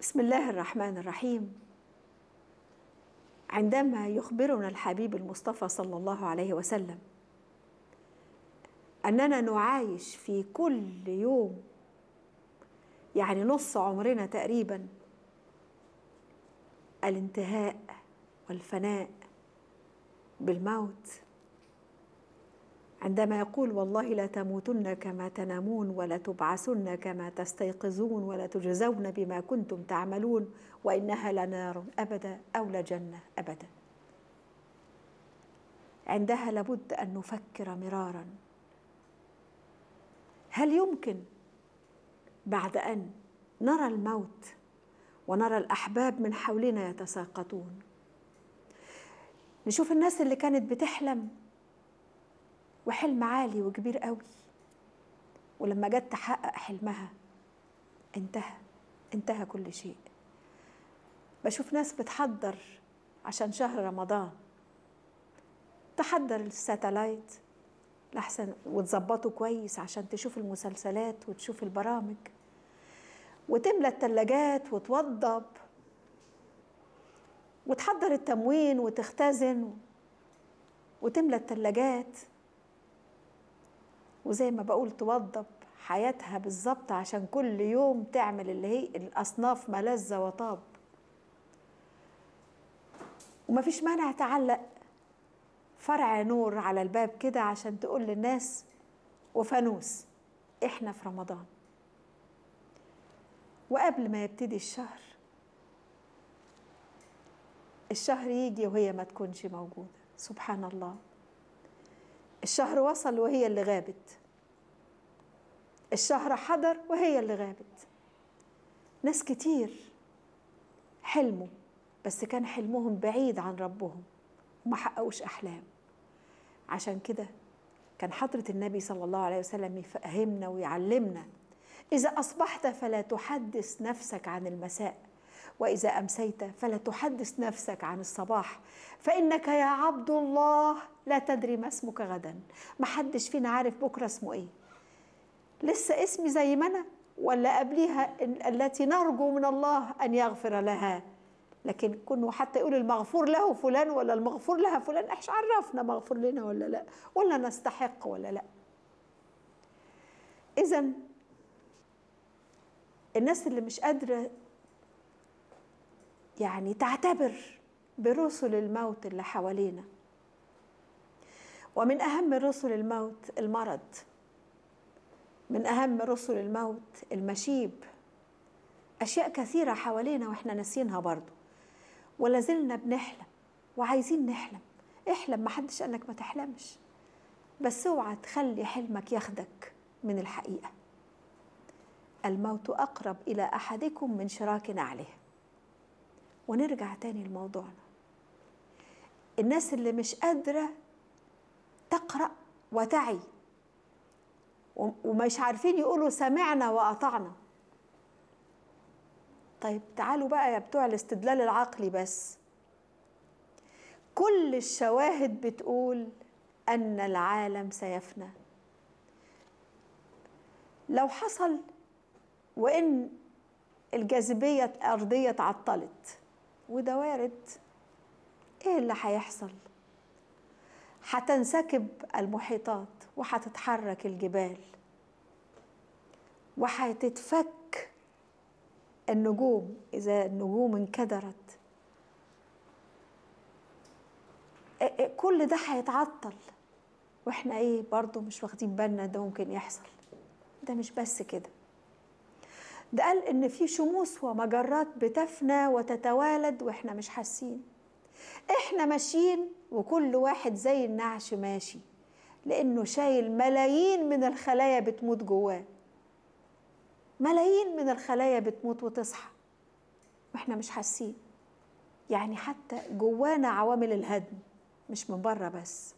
بسم الله الرحمن الرحيم عندما يخبرنا الحبيب المصطفى صلى الله عليه وسلم اننا نعايش في كل يوم يعني نص عمرنا تقريبا الانتهاء والفناء بالموت عندما يقول والله لا تموتن كما تنامون ولا تبعثن كما تستيقظون ولا تجزون بما كنتم تعملون وانها لنار ابدا او لجنه ابدا عندها لابد ان نفكر مرارا هل يمكن بعد ان نرى الموت ونرى الاحباب من حولنا يتساقطون نشوف الناس اللي كانت بتحلم وحلم عالي وكبير قوي ولما جت تحقق حلمها انتهى انتهى كل شيء بشوف ناس بتحضر عشان شهر رمضان تحضر الساتلايت لحسن وتظبطه كويس عشان تشوف المسلسلات وتشوف البرامج وتملى التلاجات وتوضب وتحضر التموين وتختزن وتملى التلاجات وزي ما بقول توضب حياتها بالظبط عشان كل يوم تعمل اللي هي الأصناف ملذ وطاب ومفيش مانع تعلق فرع نور على الباب كده عشان تقول للناس وفانوس احنا في رمضان وقبل ما يبتدي الشهر الشهر يجي وهي ما تكونش موجودة سبحان الله الشهر وصل وهي اللي غابت الشهر حضر وهي اللي غابت ناس كتير حلموا بس كان حلمهم بعيد عن ربهم وما حققوش أحلام عشان كده كان حضرة النبي صلى الله عليه وسلم يفهمنا ويعلمنا إذا أصبحت فلا تحدث نفسك عن المساء وإذا أمسيت فلا تحدث نفسك عن الصباح فإنك يا عبد الله لا تدري ما اسمك غدا ما حدش فينا عارف بكرة اسمه إيه لسه اسمي زي ما أنا ولا قبليها التي نرجو من الله أن يغفر لها لكن كنا حتى يقول المغفور له فلان ولا المغفور لها فلان ايش عرفنا مغفور لنا ولا لا ولا نستحق ولا لا اذا الناس اللي مش قادره يعني تعتبر برسل الموت اللي حوالينا ومن اهم رسل الموت المرض من اهم رسل الموت المشيب اشياء كثيره حوالينا واحنا ناسينها برضو ولا زلنا بنحلم وعايزين نحلم احلم محدش قالك ما تحلمش بس اوعى تخلي حلمك ياخدك من الحقيقه الموت اقرب الى احدكم من شراك نعله ونرجع تاني لموضوعنا الناس اللي مش قادرة تقرأ وتعي ومش عارفين يقولوا سمعنا وأطعنا طيب تعالوا بقى يا بتوع الاستدلال العقلي بس كل الشواهد بتقول أن العالم سيفنى لو حصل وإن الجاذبية الأرضية اتعطلت وده وارد ايه اللي هيحصل هتنسكب المحيطات وهتتحرك الجبال وهتتفك النجوم اذا النجوم انكدرت كل ده هيتعطل واحنا ايه برضو مش واخدين بالنا ده ممكن يحصل ده مش بس كده ده قال ان في شموس ومجرات بتفنى وتتوالد واحنا مش حاسين احنا ماشيين وكل واحد زي النعش ماشي لانه شايل ملايين من الخلايا بتموت جواه ملايين من الخلايا بتموت وتصحى واحنا مش حاسين يعني حتى جوانا عوامل الهدم مش من بره بس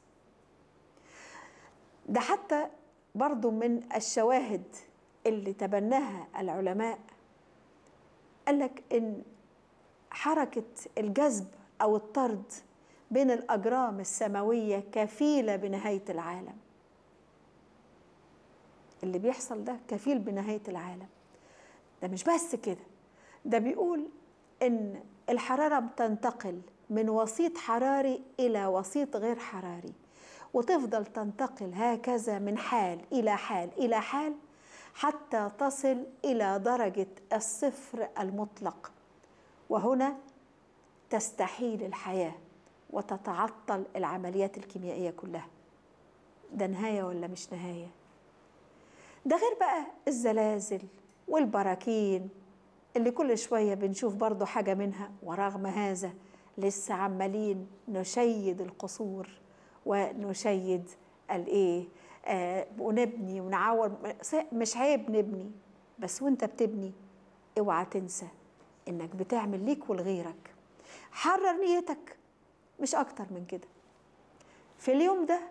ده حتى برضو من الشواهد اللي تبناها العلماء قال لك ان حركه الجذب او الطرد بين الاجرام السماويه كفيله بنهايه العالم اللي بيحصل ده كفيل بنهايه العالم ده مش بس كده ده بيقول ان الحراره بتنتقل من وسيط حراري الى وسيط غير حراري وتفضل تنتقل هكذا من حال الى حال الى حال حتى تصل الى درجه الصفر المطلق وهنا تستحيل الحياه وتتعطل العمليات الكيميائيه كلها ده نهايه ولا مش نهايه ده غير بقى الزلازل والبراكين اللي كل شويه بنشوف برضو حاجه منها ورغم هذا لسه عمالين نشيد القصور ونشيد الايه آه ونبني ونعور مش عيب نبني بس وانت بتبني اوعى تنسى انك بتعمل ليك ولغيرك حرر نيتك مش اكتر من كده في اليوم ده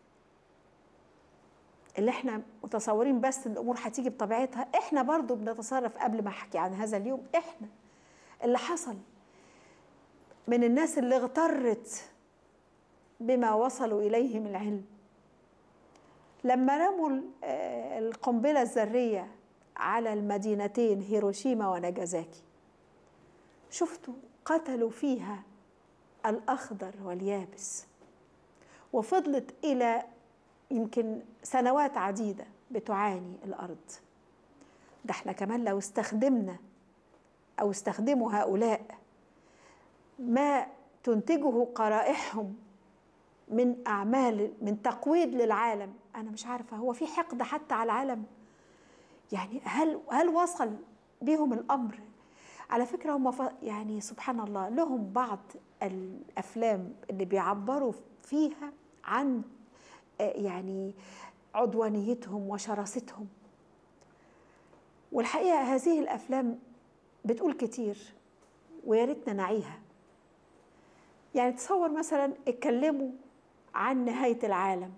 اللي احنا متصورين بس ان الامور هتيجي بطبيعتها احنا برضو بنتصرف قبل ما احكي عن هذا اليوم احنا اللي حصل من الناس اللي اغترت بما وصلوا اليه من العلم لما رموا القنبله الذريه على المدينتين هيروشيما وناجازاكي شفتوا قتلوا فيها الاخضر واليابس وفضلت الى يمكن سنوات عديده بتعاني الارض ده احنا كمان لو استخدمنا او استخدموا هؤلاء ما تنتجه قرائحهم من اعمال من تقويض للعالم انا مش عارفه هو في حقد حتى على العالم يعني هل هل وصل بهم الامر على فكره هم يعني سبحان الله لهم بعض الافلام اللي بيعبروا فيها عن يعني عدوانيتهم وشراستهم والحقيقه هذه الافلام بتقول كتير ويا ريتنا نعيها يعني تصور مثلا اتكلموا عن نهايه العالم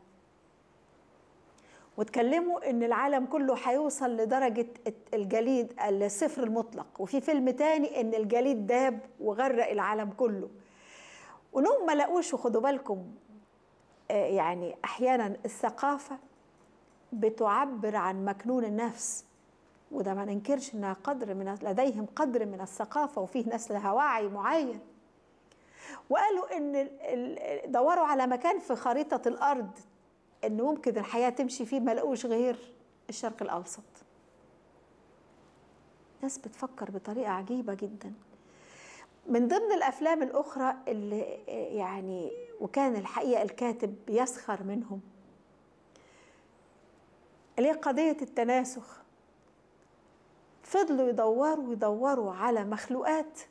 واتكلموا ان العالم كله هيوصل لدرجه الجليد الصفر المطلق وفي فيلم تاني ان الجليد داب وغرق العالم كله ولهم ما لقوش وخدوا بالكم يعني احيانا الثقافه بتعبر عن مكنون النفس وده ما ننكرش انها قدر من لديهم قدر من الثقافه وفيه ناس لها وعي معين وقالوا ان دوروا على مكان في خريطه الارض ان ممكن الحياه تمشي فيه ما لقوش غير الشرق الاوسط ناس بتفكر بطريقه عجيبه جدا من ضمن الافلام الاخرى اللي يعني وكان الحقيقه الكاتب بيسخر منهم اللي هي قضيه التناسخ فضلوا يدوروا يدوروا على مخلوقات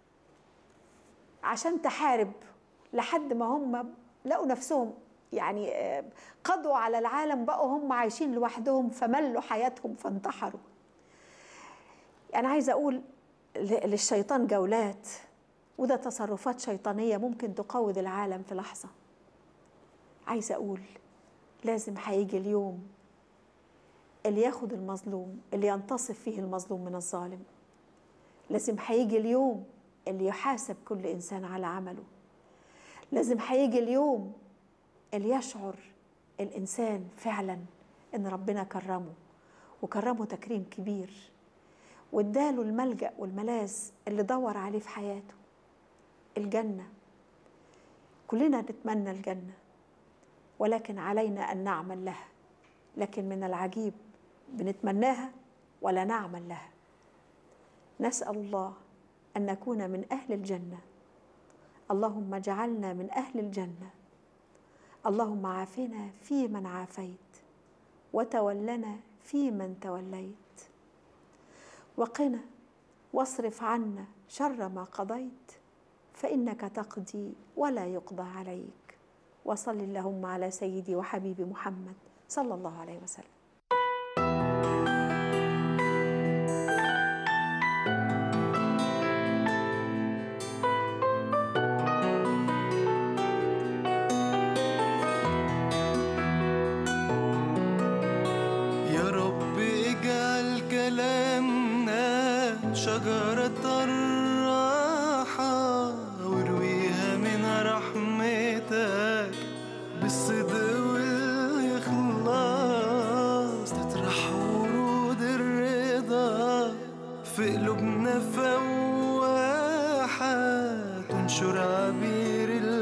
عشان تحارب لحد ما هم لقوا نفسهم يعني قضوا على العالم بقوا هم عايشين لوحدهم فملوا حياتهم فانتحروا أنا عايزة أقول للشيطان جولات وده تصرفات شيطانية ممكن تقوض العالم في لحظة عايزة أقول لازم هيجي اليوم اللي ياخد المظلوم اللي ينتصف فيه المظلوم من الظالم لازم هيجي اليوم اللي يحاسب كل إنسان على عمله لازم هيجي اليوم اللي يشعر الإنسان فعلا إن ربنا كرمه وكرمه تكريم كبير واداله الملجأ والملاذ اللي دور عليه في حياته الجنة كلنا نتمنى الجنة ولكن علينا أن نعمل لها لكن من العجيب بنتمناها ولا نعمل لها نسأل الله أن نكون من أهل الجنة اللهم اجعلنا من أهل الجنة اللهم عافنا في من عافيت وتولنا في من توليت وقنا واصرف عنا شر ما قضيت فإنك تقضي ولا يقضى عليك وصل اللهم على سيدي وحبيبي محمد صلى الله عليه وسلم يا رب اجعل كلامنا شجرة الراحة وارويها من رحمتك بالصدق والإخلاص كبير